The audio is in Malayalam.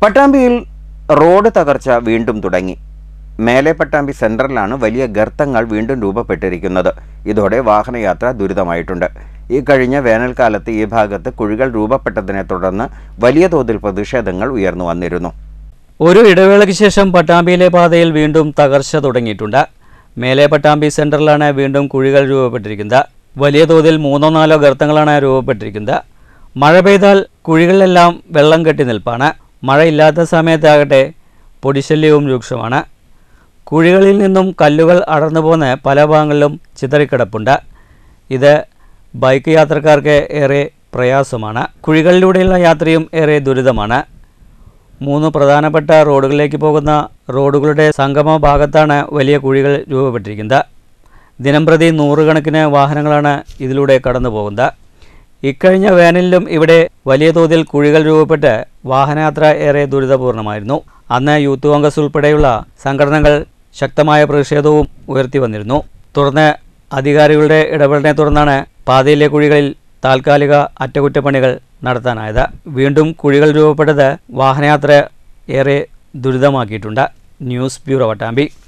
പട്ടാമ്പിയിൽ റോഡ് തകർച്ച വീണ്ടും തുടങ്ങി മേലെ പട്ടാമ്പി സെൻട്രലിലാണ് വലിയ ഗർത്തങ്ങൾ വീണ്ടും രൂപപ്പെട്ടിരിക്കുന്നത് ഇതോടെ വാഹനയാത്ര ദുരിതമായിട്ടുണ്ട് ഈ കഴിഞ്ഞ വേനൽക്കാലത്ത് ഈ ഭാഗത്ത് കുഴികൾ രൂപപ്പെട്ടതിനെ തുടർന്ന് വലിയ തോതിൽ പ്രതിഷേധങ്ങൾ ഉയർന്നു വന്നിരുന്നു ഒരു ഇടവേളയ്ക്ക് ശേഷം പട്ടാമ്പിയിലെ പാതയിൽ വീണ്ടും തകർച്ച തുടങ്ങിയിട്ടുണ്ട് മേലെ പട്ടാമ്പി സെൻറ്ററിലാണ് വീണ്ടും കുഴികൾ രൂപപ്പെട്ടിരിക്കുന്നത് വലിയ തോതിൽ മൂന്നോ നാലോ ഗർത്തങ്ങളാണ് രൂപപ്പെട്ടിരിക്കുന്നത് മഴ പെയ്താൽ കുഴികളിലെല്ലാം വെള്ളം കെട്ടി നിൽപ്പാണ് മഴയില്ലാത്ത സമയത്താകട്ടെ പൊടിശല്യവും രൂക്ഷമാണ് കുഴികളിൽ നിന്നും കല്ലുകൾ അടർന്നു പോന്ന് പല ഭാഗങ്ങളിലും ചിതറിക്കിടപ്പുണ്ട് ഇത് ബൈക്ക് യാത്രക്കാർക്ക് ഏറെ പ്രയാസമാണ് കുഴികളിലൂടെയുള്ള യാത്രയും ഏറെ ദുരിതമാണ് മൂന്ന് പ്രധാനപ്പെട്ട റോഡുകളിലേക്ക് പോകുന്ന റോഡുകളുടെ സംഗമ ഭാഗത്താണ് വലിയ കുഴികൾ രൂപപ്പെട്ടിരിക്കുന്നത് ദിനംപ്രതി നൂറുകണക്കിന് വാഹനങ്ങളാണ് ഇതിലൂടെ കടന്നു പോകുന്നത് ഇക്കഴിഞ്ഞ വേനലിലും ഇവിടെ വലിയ തോതിൽ കുഴികൾ രൂപപ്പെട്ട് വാഹനയാത്ര ഏറെ ദുരിതപൂർണമായിരുന്നു അന്ന് യൂത്ത് കോൺഗ്രസ് ഉൾപ്പെടെയുള്ള സംഘടനകൾ ശക്തമായ പ്രതിഷേധവും ഉയർത്തി വന്നിരുന്നു തുടർന്ന് അധികാരികളുടെ ഇടപെടലിനെ തുടർന്നാണ് പാതയിലെ കുഴികളിൽ താൽക്കാലിക അറ്റകുറ്റപ്പണികൾ നടത്താനായത് വീണ്ടും കുഴികൾ രൂപപ്പെട്ടത് വാഹനയാത്ര ഏറെ ദുരിതമാക്കിയിട്ടുണ്ട് ന്യൂസ് ബ്യൂറോ വട്ടാമ്പി